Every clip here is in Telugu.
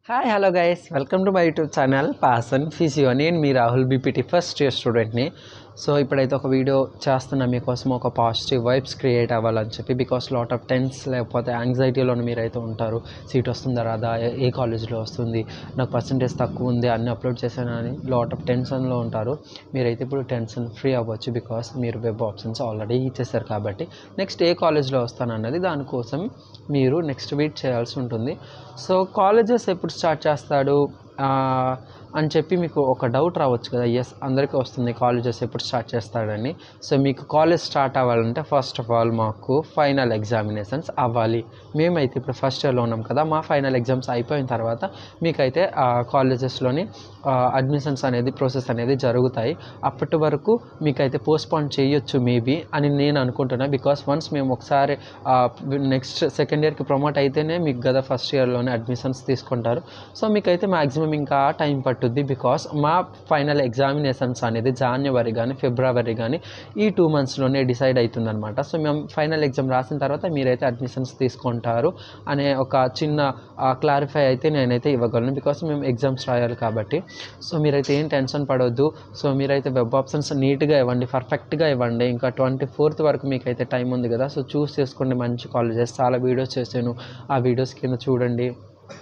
hi hello guys welcome to my YouTube channel Passion Physio నేను మీ రాహుల్ బీపీటీ ఫస్ట్ ఇయర్ స్టూడెంట్ని సో ఇప్పుడైతే ఒక వీడియో చేస్తున్నా మీకోసం ఒక పాజిటివ్ వైబ్స్ క్రియేట్ అవ్వాలని చెప్పి బికాస్ లాట్ ఆఫ్ టెన్స్ లేకపోతే యాంగ్జైటీలో మీరైతే ఉంటారు సీట్ వస్తుందా రాదా ఏ- ఏ కాలేజ్లో వస్తుంది నాకు పర్సంటేజ్ తక్కువ ఉంది అన్ని అప్లోడ్ చేశాను అని లాట్ ఆఫ్ టెన్షన్లో ఉంటారు మీరైతే ఇప్పుడు టెన్షన్ ఫ్రీ అవ్వచ్చు బికాస్ మీరు వెబ్ ఆప్షన్స్ ఆల్రెడీ ఇచ్చేసారు కాబట్టి నెక్స్ట్ ఏ కాలేజ్లో వస్తాను అన్నది దానికోసం మీరు నెక్స్ట్ వెయిట్ చేయాల్సి ఉంటుంది సో కాలేజెస్ ఎప్పుడు స్టార్ట్ చేస్తాడు ఆ, అని చెప్పి మీకు ఒక డౌట్ రావచ్చు కదా ఎస్ అందరికీ వస్తుంది కాలేజెస్ ఎప్పుడు స్టార్ట్ చేస్తాడని సో మీకు కాలేజ్ స్టార్ట్ అవ్వాలంటే ఫస్ట్ ఆఫ్ ఆల్ మాకు ఫైనల్ ఎగ్జామినేషన్స్ అవ్వాలి మేమైతే ఇప్పుడు ఫస్ట్ ఇయర్లో ఉన్నాం కదా మా ఫైనల్ ఎగ్జామ్స్ అయిపోయిన తర్వాత మీకైతే కాలేజెస్లోని అడ్మిషన్స్ అనేది ప్రాసెస్ అనేది జరుగుతాయి అప్పటి వరకు మీకైతే పోస్ట్పోన్ చేయొచ్చు మేబీ అని నేను అనుకుంటున్నా బికాస్ వన్స్ మేము ఒకసారి నెక్స్ట్ సెకండ్ ఇయర్కి ప్రమోట్ అయితేనే మీకు కదా ఫస్ట్ ఇయర్లోనే అడ్మిషన్స్ తీసుకుంటారు సో మీకైతే మ్యాక్సిమం ఇంకా టైం పట్టుద్ది బికాస్ మా ఫైనల్ ఎగ్జామినేషన్స్ అనేది జాన్యువరి కానీ ఫిబ్రవరి కానీ ఈ టూ మంత్స్లోనే డిసైడ్ అవుతుందన్నమాట సో మేము ఫైనల్ ఎగ్జామ్ రాసిన తర్వాత మీరైతే అడ్మిషన్స్ తీసుకుంటారు అనే ఒక చిన్న క్లారిఫై అయితే నేనైతే ఇవ్వగలను బికాస్ మేము ఎగ్జామ్స్ రాయాలి కాబట్టి సో మీరైతే ఏం టెన్షన్ పడవద్దు సో మీరైతే వెబ్ ఆప్షన్స్ నీట్గా ఇవ్వండి పర్ఫెక్ట్గా ఇవ్వండి ఇంకా ట్వంటీ ఫోర్త్ వరకు మీకైతే టైం ఉంది కదా సో చూస్ చేసుకోండి మంచి కాలేజెస్ చాలా వీడియోస్ చేశాను ఆ వీడియోస్ కింద చూడండి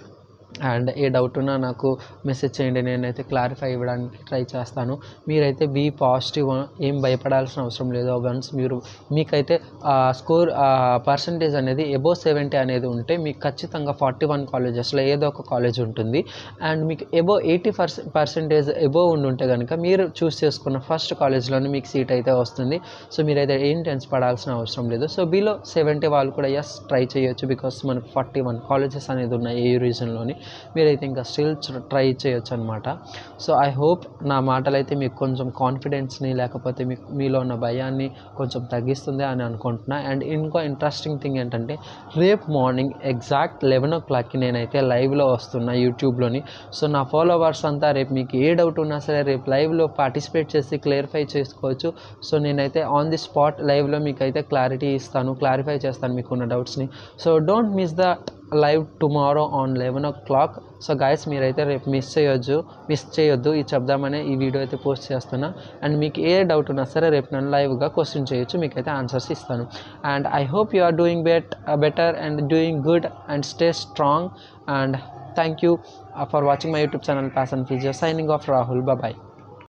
అండ్ ఏ డౌట్ ఉన్నా నాకు మెసేజ్ చేయండి నేనైతే క్లారిఫై ఇవ్వడానికి ట్రై చేస్తాను మీరైతే బీ పాజిటివ్ ఏం భయపడాల్సిన అవసరం లేదు వన్స్ మీరు మీకైతే స్కోర్ పర్సంటేజ్ అనేది ఎబో సెవెంటీ అనేది ఉంటే మీకు ఖచ్చితంగా ఫార్టీ వన్ కాలేజెస్లో ఏదో ఒక కాలేజ్ ఉంటుంది అండ్ మీకు ఎబో ఎయిటీ పర్సె పర్సెంటేజ్ ఎబో ఉండి ఉంటే కనుక మీరు చూస్ చేసుకున్న ఫస్ట్ కాలేజ్లోనే మీకు సీట్ అయితే వస్తుంది సో మీరైతే ఏం టెన్స్ పడాల్సిన అవసరం లేదు సో బీలో సెవెంటీ వాళ్ళు కూడా ఎస్ ట్రై చేయొచ్చు బికాస్ మనకు ఫార్టీ వన్ కాలేజెస్ అనేది ఉన్నాయి ఏ రీజన్లోని మీరైతే ఇంకా స్టిల్ ట్రై చేయొచ్చు అనమాట సో ఐ హోప్ నా మాటలు అయితే మీకు కొంచెం కాన్ఫిడెన్స్ని లేకపోతే మీకు మీలో ఉన్న భయాన్ని కొంచెం తగ్గిస్తుంది అని అనుకుంటున్నా అండ్ ఇంకో ఇంట్రెస్టింగ్ థింగ్ ఏంటంటే రేపు మార్నింగ్ ఎగ్జాక్ట్ లెవెన్ ఓ క్లాక్కి నేనైతే లైవ్లో వస్తున్నా యూట్యూబ్లోని సో నా ఫాలోవర్స్ అంతా రేపు మీకు ఏ డౌట్ ఉన్నా సరే రేపు లైవ్లో పార్టిసిపేట్ చేసి క్లియర్ఫై చేసుకోవచ్చు సో నేనైతే ఆన్ ది స్పాట్ లైవ్లో మీకు అయితే క్లారిటీ ఇస్తాను క్లారిఫై చేస్తాను మీకున్న డౌట్స్ని so don't miss the live tomorrow on eleven o'clock so guys మీరైతే రేపు మిస్ చేయొద్దు మిస్ చేయొద్దు ఇది చెప్దామనే ఈ వీడియో అయితే పోస్ట్ చేస్తున్నా అండ్ మీకు ఏ డౌట్ ఉన్నా సరే రేపు నన్ను లైవ్గా క్వశ్చన్ చేయొచ్చు మీకైతే ఆన్సర్స్ ఇస్తాను and I hope you are doing bet better and doing good and stay strong and thank you for watching my YouTube channel Passion Physio signing off Rahul bye